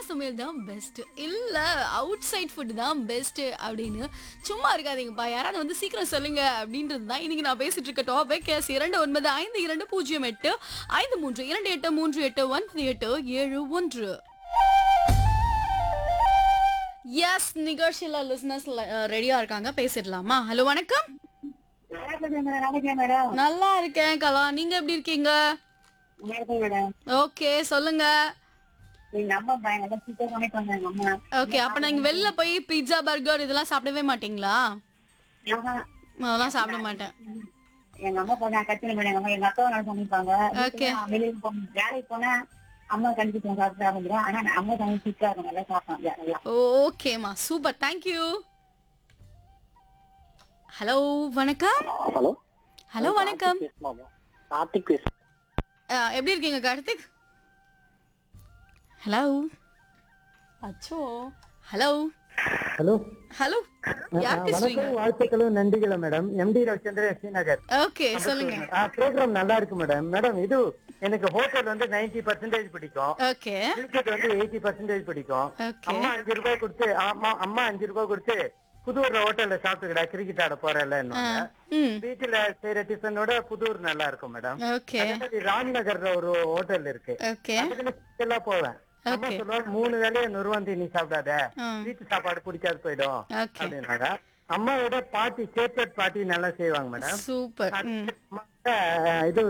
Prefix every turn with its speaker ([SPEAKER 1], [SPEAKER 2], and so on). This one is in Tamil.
[SPEAKER 1] சமையல் தான் பெஸ்ட் இல்ல அவுட் சைட் ஃபுட் தான் பெஸ்ட் அப்படின்னு சும்மா இருக்காதீங்கப்பா யாராவது வந்து சீக்கிரம் சொல்லுங்க அப்படின்றது தான் இன்னைக்கு நான் பேசிட்டு இருக்க டாபிக் எஸ் இரண்டு ஒன்பது ஐந்து இரண்டு பூஜ்ஜியம் எட்டு ஐந்து மூன்று இரண்டு எட்டு மூன்று எட்டு ஒன்பது எட்டு ஏழு ஒன்று எஸ் நிகழ்ச்சியில லிசனர்ஸ் ரெடியா இருக்காங்க பேசிடலாமா ஹலோ வணக்கம்
[SPEAKER 2] மேடம்
[SPEAKER 1] நல்லா இருக்கேன் கலா நீங்க எப்படி இருக்கீங்க
[SPEAKER 2] மேடம்
[SPEAKER 1] ஓகே சொல்லுங்க
[SPEAKER 2] எங்க அம்மா பயங்கர சீக்கிரம் பண்ணிட்டு வந்தாங்க அம்மா
[SPEAKER 1] ஓகே அப்ப நீங்க வெளில போய் பீட்சா பர்கர் இதெல்லாம் சாப்பிடவே மாட்டீங்களா
[SPEAKER 2] ஆஹா.
[SPEAKER 1] அதெல்லாம் சாப்பிட மாட்டேன்
[SPEAKER 2] எங்க அம்மா போனா கத்தின மேடம் எங்க அம்மா எங்க அக்கா நல்லா சமைப்பாங்க
[SPEAKER 1] Okay.
[SPEAKER 2] நான் வெளியே போ வேலைக்கு போனா அம்மா கண்டிப்பா சாப்பிட்டு ஆரம்பிக்கிறோம் ஆனா நான் அம்மா சமைச்சு சீக்கிரம் இருக்கும் நல்லா சாப்பிடுவாங்க நல்லா
[SPEAKER 1] ஓகேமா சூப்பர் தேங்க்யூ ஹலோ வணக்கம்
[SPEAKER 3] ஹலோ
[SPEAKER 1] ஹலோ வணக்கம்
[SPEAKER 3] கார்த்திக் பேச
[SPEAKER 1] அஹ், எப்படி இருக்கீங்க கார்த்திக் ஹலோ அச்சோ ஹலோ
[SPEAKER 4] ஹலோ
[SPEAKER 1] ஹலோ யார் பேசுறீங்க
[SPEAKER 4] வணக்கம் வாழ்த்துக்களும் நன்றிகளும் madam MD Ravichandran Srinagar
[SPEAKER 1] okay சொல்லுங்க
[SPEAKER 4] ப்ரோக்ராம் நல்லா இருக்கு மேடம் மேடம் இது எனக்கு ஹோட்டல் வந்து 90% பர்சன்டேஜ் பிடிக்கும்
[SPEAKER 1] ஓகே
[SPEAKER 4] கிரிக்கெட் வந்து எயிட்டி பர்சன்டேஜ் பிடிக்கும்
[SPEAKER 1] ஓகே
[SPEAKER 4] அம்மா அஞ்சு ரூபாய் கொடுத்து அம்மா அம்மா அஞ்சு ரூபாய் கொடுத்து புதூர் ஹோட்டல்ல சாப்பிட்டுக்கடா கிரிக்கெட் ஆட போறல
[SPEAKER 1] ம்
[SPEAKER 4] வீட்டுல செய்யற டிஃபனோட புதூர் நல்லா இருக்கும் மேடம்
[SPEAKER 1] ஓகே
[SPEAKER 4] அதே மாதிரி ராம்நகர்ல ஒரு ஹோட்டல் இருக்கு
[SPEAKER 1] ஓகே
[SPEAKER 4] அதுக்கு நான் எல்லாம் போவேன் அம்மா
[SPEAKER 1] Okay.
[SPEAKER 4] சொல்லுவாங்க மூணு வேலையை நுருவந்தி நீ சாப்பிடாத
[SPEAKER 1] ம்
[SPEAKER 4] வீட்டு சாப்பாடு பிடிக்காது போயிடும்
[SPEAKER 1] ஓகே
[SPEAKER 4] அப்படின்னாங்க அம்மாவோட பாட்டி சேப்பட் பாட்டி நல்லா செய்வாங்க மேடம்
[SPEAKER 1] சூப்பர் ம்
[SPEAKER 4] அம்மாவோட, இது